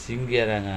சிங்கேராங்க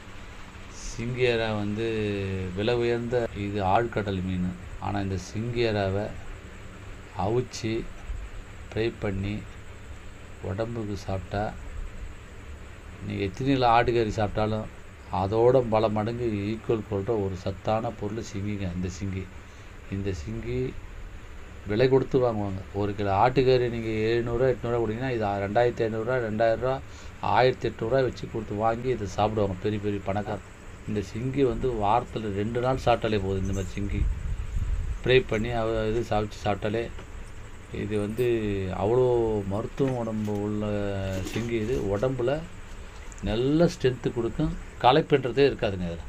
சிங்கேரா வந்து விலை உயர்ந்த இது ஆழ்கடல் மீன் ஆனால் இந்த சிங்கேராவை அவிச்சு ஃப்ரை பண்ணி உடம்புக்கு சாப்பிட்டா நீங்கள் எத்தனை கிலோ ஆட்டுக்கறி சாப்பிட்டாலும் அதோட பல மடங்கு ஈக்குவல் பண்ணுற ஒரு சத்தான பொருள் சிங்கிங்க இந்த சிங்கி இந்த சிங்கி விலை கொடுத்து வாங்குவாங்க ஒரு கிலோ ஆட்டுக்கறி நீங்கள் எழுநூறுவா எட்நூறுவா கொடுத்தீங்கன்னா இது ரெண்டாயிரத்தி ஐநூறுரூவா ரெண்டாயிரரூவா ஆயிரத்தி எட்நூறுரூவா வச்சு கொடுத்து வாங்கி இதை சாப்பிடுவாங்க பெரிய பெரிய பணக்கார இந்த சிங்கி வந்து வாரத்தில் ரெண்டு நாள் சாப்பிட்டாலே போதும் இந்த மாதிரி சிங்கி ஃப்ரை பண்ணி அவ இது சாப்பிட்டு சாப்பிட்டாலே இது வந்து அவ்வளோ மருத்துவ உடம்பு உள்ள சிங்கி இது உடம்புல நல்ல ஸ்ட்ரென்த்து கொடுக்கும் களைப்புன்றதே இருக்காதுங்க அதில்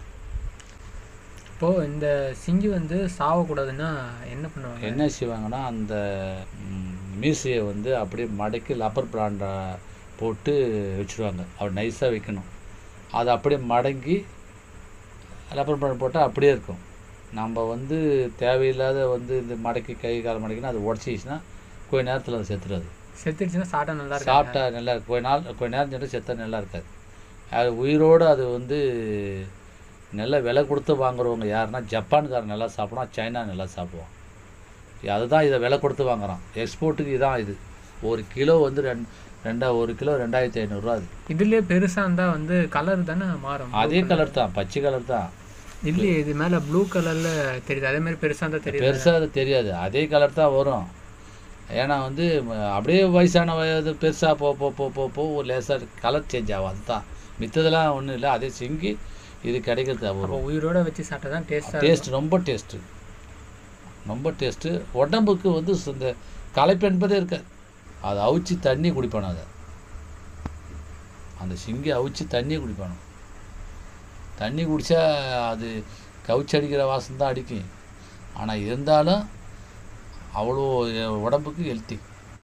இப்போது இந்த சிங்கி வந்து சாவக்கூடாதுன்னா என்ன பண்ணுவாங்க என்ன செய்வாங்கன்னா அந்த ம், மீசையை வந்து அப்படியே மடக்கி லப்பர் பிராண்டை போட்டு வச்சுருவாங்க அவர் நைஸாக வைக்கணும் அது அப்படியே மடங்கி லப்பர் பிராண்ட் போட்டால் அப்படியே இருக்கும் நம்ம வந்து தேவையில்லாத வந்து இந்த மடக்கி கை கால் மடக்கினா அது உடச்சிச்சுன்னா கொஞ்ச நேரத்தில் அது செத்துறாது செத்துடுச்சுன்னா சாப்பிட்டா நல்லா இருக்கும் சாப்பிட்டா நல்லா இருக்கு. கொஞ்ச நாள் கொஞ்ச நேரம் சென்று செத்தா நல்லா இருக்காது அது உயிரோடு அது வந்து நல்ல விலை கொடுத்து வாங்குறவங்க யாருன்னா ஜப்பான்காரன் நல்லா சாப்பிடுவான் சைனா நல்லா சாப்பிடுவான் அதுதான் இதை விலை கொடுத்து வாங்குறான் எக்ஸ்போர்ட்டுக்கு இதான் இது ஒரு கிலோ வந்து ரெண் ரெண்டா ஒரு கிலோ ரெண்டாயிரத்தி ஐநூறுரூவா அது இதுலயே பெருசா இருந்தா வந்து கலர் தானே மாறும் அதே கலர் தான் பச்சை கலர் தான் இல்லையே இது மேல ப்ளூ கலர்ல தெரியுது அதே மாதிரி பெருசா இருந்தா தெரியுது பெருசாக அது தெரியாது அதே கலர் தான் வரும் ஏன்னா வந்து ம, அப்படியே வயசான வயது பெருசாக போ போ போ போ போ ஒரு லேசாக கலர் சேஞ்ச் ஆகும் அதுதான் மித்ததெல்லாம் ஒன்றும் இல்லை அதே சிங்கி இது கிடைக்கிறது அப்போ ஒரு உயிரோட வச்சு சாப்பிட்டா தான் டேஸ்டா டேஸ்ட் ரொம்ப டேஸ்ட்டு ரொம்ப டேஸ்ட்டு உடம்புக்கு வந்து சு- இந்த களைப்பு என்பதே இருக்காது அதை அவிச்சு தண்ணி குடிப்பானு அதை அந்த சிங்கி அவிச்சு தண்ணி குடிப்பானு தண்ணி குடித்தா அது கவுச்சி அடிக்கிற வாசம் தான் அடிக்கும் ஆனால் இருந்தாலும் அவ்வளோ உடம்புக்கு ஹெல்த்தி